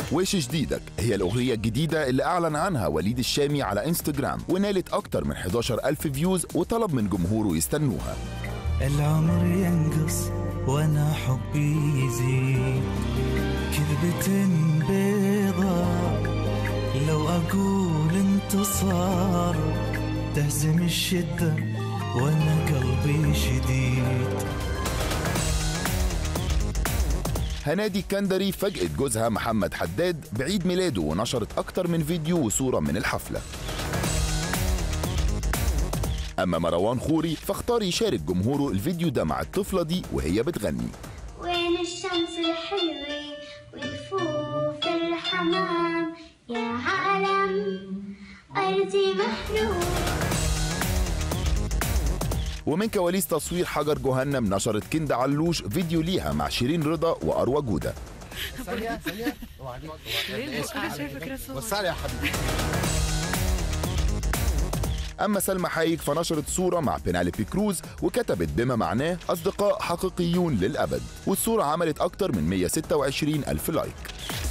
وش جديدك هي الأغنية الجديدة اللي أعلن عنها وليد الشامي على انستجرام ونالت أكتر من 11 ألف فيوز وطلب من جمهوره يستنوها العمر ينقص وانا حبي يزيد كذبة بيضة لو اقول انتصار تهزم الشدة وانا قلبي شديد هنادي كندري فاجأت جوزها محمد حداد بعيد ميلاده ونشرت أكتر من فيديو وصورة من الحفلة أما مروان خوري فاختار يشارك جمهوره الفيديو ده مع الطفلة دي وهي بتغني وين الشمس الحلوة والفوف الحمام يا عالم أرضي محلول ومن كواليس تصوير حجر جهنم نشرت كندا علوش فيديو ليها مع شيرين رضا وأروى جودة ثانية ثانية اوعى عليك اوعى ليه؟ أنا شايفك رسول. وسع لي يا حبيبي أما سلمى حايك فنشرت صورة مع بيناليبي كروز وكتبت بما معناه أصدقاء حقيقيون للأبد والصورة عملت أكتر من 126 ألف لايك